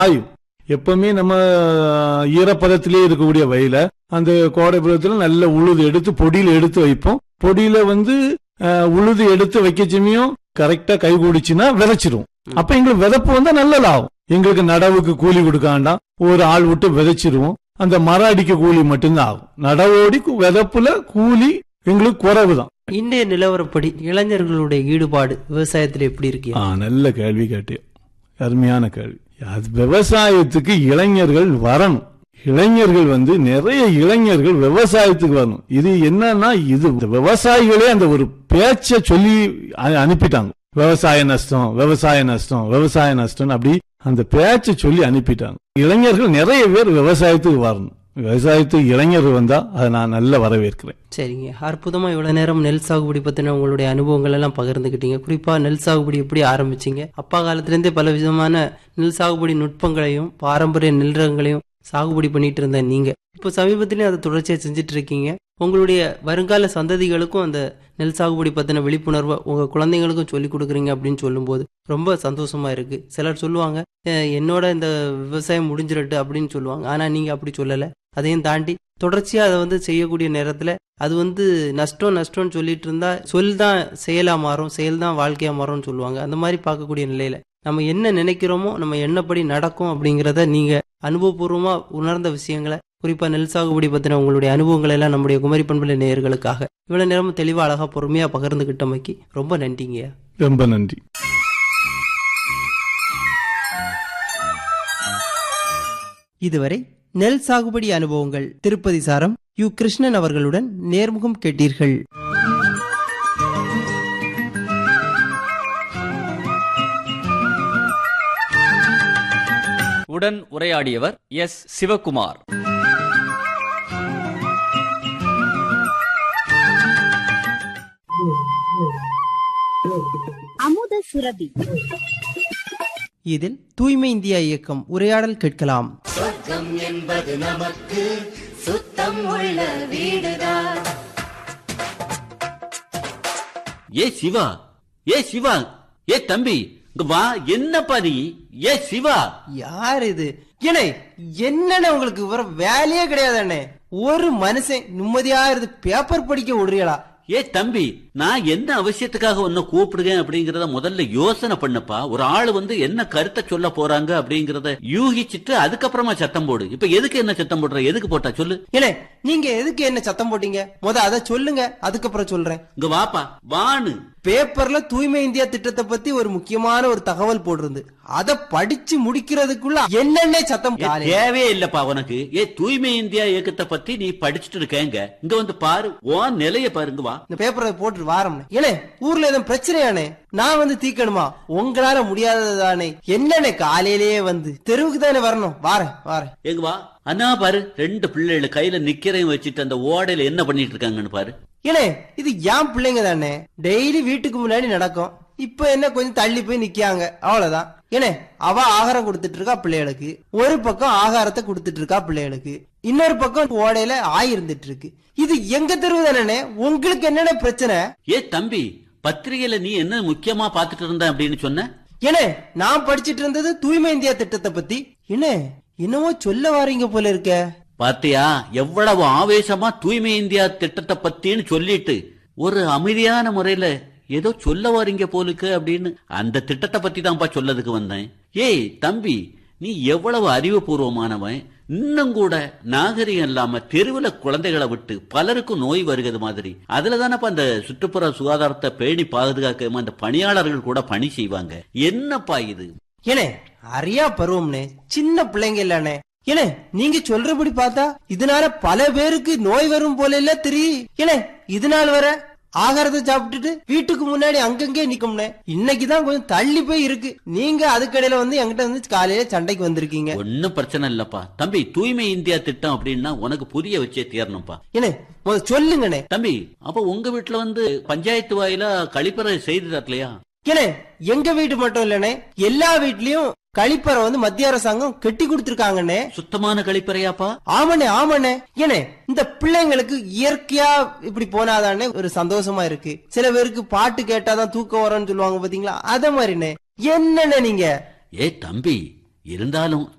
காயும் எப்பவுமே நம்ம ஈரப்பதத்திலே இருக்கக்கூடிய வயல அந்த கோடை பருவத்துல நல்ல உழுது எடுத்து பொடியில எடுத்து வைப்போம் பொடியில வந்து அஹ், உழுது எடுத்து வைக்க சமயம் கரெக்டா கை கூடிச்சுன்னா விதைச்சிரும் அப்ப எங்களுக்கு விதப்பு வந்தா நல்ல லாபம் எங்களுக்கு நடவுக்கு கூலி கொடுக்க வேண்டாம் ஒரு ஆள் விட்டு விதைச்சிருவோம் அந்த மரம் அடிக்க கூலி மட்டும்தான் ஆகும் நடவோடி கு- விதப்புல கூலி எங்களுக்கு குறைவு தான் இன்றைய நிலவரப்படி இளைஞர்களுடைய ஈடுபாடு விவசாயத்துல எப்படி இருக்கு ஆ நல்ல கேள்வி கேட்டேன் அருமையான கேள்வி அது விவசாயத்துக்கு இளைஞர்கள் வரணும் இளைஞர்கள் வந்து நிறைய இளைஞர்கள் விவசாயத்துக்கு வரணும் இது என்னன்னா இது இந்த விவசாயிகளே அந்த ஒரு பேச்ச சொல்லி அ- அனுப்பிட்டாங்க விவசாய நஷ்டம் விவசாய நஷ்டம் விவசாய நஷ்டம் அப்படி அந்த பேச்சை சொல்லி அனுப்பிட்டாங்க இளைஞர்கள் நிறைய பேர் விவசாயத்துக்கு வரணும் விவசாயத்துக்கு இளைஞர்கள் வந்தா அதை நான் நல்ல வரவேற்கிறேன் சரிங்க அற்புதமா இவ்வளவு நேரம் நெல் சாகுபடி பத்தின உங்களுடைய அனுபவங்கள் எல்லாம் பகிர்ந்துக்கிட்டீங்க குறிப்பா நெல் சாகுபடி எப்படி ஆரம்பிச்சீங்க அப்பா காலத்துல இருந்தே பல விதமான நெல் சாகுபடி நுட்பங்களையும் பாரம்பரிய நெல் ரகங்களையும் சாகுபடி பண்ணிட்டு இருந்த நீங்க இப்போ சமீபத்திலயும் அதை தொடர்ச்சியா செஞ்சுட்டு இருக்கீங்க உங்களுடைய வருங்கால சந்ததிகளுக்கும் அந்த நெல் சாகுபடி பத்தின விழிப்புணர்வை உங்க குழந்தைங்களுக்கும் சொல்லி கொடுக்குறீங்க அப்படின்னு சொல்லும்போது ரொம்ப சந்தோஷமா இருக்கு சிலர் சொல்லுவாங்க "அஹ், என்னோட இந்த விவசாயம் முடிஞ்சிரட்டு அப்படின்னு சொல்லுவாங்க ஆனா நீங்க அப்படி சொல்லல அதையும் தாண்டி தொடர்ச்சியா அதை வந்து செய்யக்கூடிய நேரத்துல அது வந்து நஷ்டம் நஷ்டம்னு சொல்லிட்டு இருந்தா சொல் தான் செயலா மாறும் செயல் தான் வாழ்க்கையா மாறும்னு சொல்லுவாங்க அந்த மாதிரி பார்க்கக்கூடிய நிலையில நம்ம என்ன நினைக்கிறோமோ நம்ம என்னப்படி நடக்கும் அப்படிங்கிறத நீங்க அனுபவபூர்வமா உணர்ந்த விஷயங்களை குறிப்பா நெல் சாகுபடி பத்தின உங்களுடைய அனுபவங்களை எல்லாம் நம்முடைய குமரி பண்பலை நேயர்களுக்காக இவ்வளவு நேரமும் தெளிவா அழகா பொறுமையா பகிர்ந்துகிட்டமைக்கு ரொம்ப நன்றிங்கய்யா ரொம்ப நன்றி இதுவரை நெல் சாகுபடி அனுபவங்கள் திருப்பதி சாரம் யு கிருஷ்ணன் அவர்களுடன் நேர்முகம் கேட்டீர்கள் உடன் உரையாடியவர் எஸ் சிவகுமார் அமுத சுரபி இதில் தூய்மை இந்தியா இயக்கம் உரையாடல் கேட்கலாம் ஏ சிவா ஏ சிவா ஏ தம்பி இங்க வா என்னப்பா நீ ஏ சிவா யார் இது ஏனே என்னண்ணே உங்களுக்கு வர வேலையே கிடையாது அண்ணே ஒரு மனுஷன் நிம்மதியா இருந்து பேப்பர் படிக்க விடுறீங்களா ஏ தம்பி நான் என்ன அவசியத்துக்காக உன்னை கூப்பிடுறேன் அப்படிங்கறத முதல்ல யோசனை பண்ணப்பா ஒரு ஆள் வந்து என்ன கருத்தை சொல்ல போறாங்க அப்படிங்கறத யூகிச்சிட்டு அதுக்கப்புறமா சத்தம் போடு இப்ப எதுக்கு என்ன சத்தம் போடுற எதுக்கு போட்டா சொல்லு ஏனே நீங்க எதுக்கு என்ன சத்தம் போட்டீங்க முத அத சொல்லுங்க அதுக்கப்புறம் சொல்றேன் இங்க வாப்பா வான்னு பேப்பர்ல தூய்மை இந்தியா திட்டத்தை பத்தி ஒரு முக்கியமான ஒரு தகவல் போட்டிருந்து அத படிச்சு முடிக்கிறதுக்குள்ள என்னென்ன சத்தம் ஏ, தேவையே இல்லப்பா உனக்கு ஏ தூய்மை இந்தியா இயக்கத்தை பத்தி நீ படிச்சுட்டு இருக்கேங்க இங்க வந்து பாரு உன் நிலைய பாருங்க வா இந்த பேப்பரை போட்டு வாரம் ஏனே ஊர்ல எதுவும் பிரச்சனையானே நான் வந்து தீக்கணுமா உங்களால முடியாததானே என்னண்ணே காலையிலேயே வந்து தெருவுக்கு தானே வரணும் வாரேன் வாரேன் எங்க வா அண்ணா பாரு ரெண்டு பிள்ளைகள் கையில நிக்கிறேன் வச்சுட்டு அந்த ஓடையில என்ன பண்ணிட்டு இருக்காங்கன்னு பாரு ஏனே இது ஏன் பிள்ளைங்க தானே டெய்லி வீட்டுக்கு முன்னாடி நடக்கும் இப்ப என்ன கொஞ்சம் தள்ளி போய் நிக்காங்க அவ்வளவுதான் ஏனே அவ ஆகாரம் கொடுத்துட்டு இருக்கா பிள்ளைகளுக்கு ஒரு பக்கம் ஆகாரத்தை கொடுத்துட்டு இருக்கா பிள்ளைகளுக்கு இன்னொரு பக்கம் ஓடையில ஆய் இருந்துட்டு இருக்கு இது எங்க தெருவு தானே உங்களுக்கு என்னென்ன பிரச்சனை ஏ தம்பி பத்திரிகையில நீ என்ன முக்கியமா பாத்துட்டு இருந்த அப்படின்னு சொன்ன ஏனே நான் படிச்சிட்டு இருந்தது தூய்மை இந்தியா திட்டத்தை பத்தி என்ன என்னவோ சொல்ல வாரீங்க போல இருக்க பாத்தியா எவ்வளவு ஆவேசமா தூய்மை இந்தியா திட்டத்தை பத்தின்னு சொல்லிட்டு ஒரு அமைதியான முறையில ஏதோ சொல்ல வாரீங்க போலுக்கு அப்படின்னு அந்த திட்டத்தை பத்தி தான்ப்பா சொல்லதுக்கு வந்தேன் ஏய் தம்பி நீ எவ்வளவு அறிவுபூர்வமானவன் இன்னும் கூட நாகரிகம் இல்லாம தெருவுல குழந்தைகளை விட்டு பலருக்கும் நோய் வருகிறது மாதிரி அதுல தானப்பா அந்த சுற்றுப்புற சுகாதாரத்தை பேணி பாதுகாக்க அந்த பணியாளர்கள் கூட பணி செய்வாங்க என்னப்பா இது ஏனே அரியா பருவம்னே சின்ன பிள்ளைங்க இல்லனே ஏனே நீங்க சொல்றபடி பார்த்தா இதனால பல பேருக்கு நோய் வரும் போல இல்ல தெரியும் ஏனே இதனால வர ஆகாரத்தை சாப்பிட்டுட்டு வீட்டுக்கு முன்னாடி அங்கங்கே நிக்கும்னே இன்னைக்குதான் கொஞ்சம் தள்ளி போய் இருக்கு நீங்க அதுக்கடையில வந்து என்கிட்ட வந்து காலையில சண்டைக்கு வந்திருக்கீங்க ஒன்னும் பிரச்சனை இல்லப்பா தம்பி தூய்மை இந்தியா திட்டம் அப்படின்னா உனக்கு புரிய வச்சே தீரணும்ப்பா ஏனே முத சொல்லுங்கண்ணே தம்பி அப்ப உங்க வீட்டுல வந்து பஞ்சாயத்து வாயிலா கழிப்பறை செய்து தரலையா ஏனே எங்க வீட்டு மட்டும் இல்லனே எல்லா வீட்லயும் கழிப்பறை வந்து மத்திய அரசாங்கம் கட்டி கொடுத்திருக்காங்கண்ணே சுத்தமான கழிப்பறையாப்பா ஆமாண்ணே ஆமாண்ணே ஏனே இந்த பிள்ளைங்களுக்கு இயற்கையா இப்படி போனாதானே ஒரு சந்தோஷமா இருக்கு சில பேருக்கு பாட்டு கேட்டாதான் தூக்கம் வரும்னு சொல்லுவாங்க பாத்தீங்களா அத மாதிரிண்ணே என்னண்ணே நீங்க ஏ தம்பி இருந்தாலும்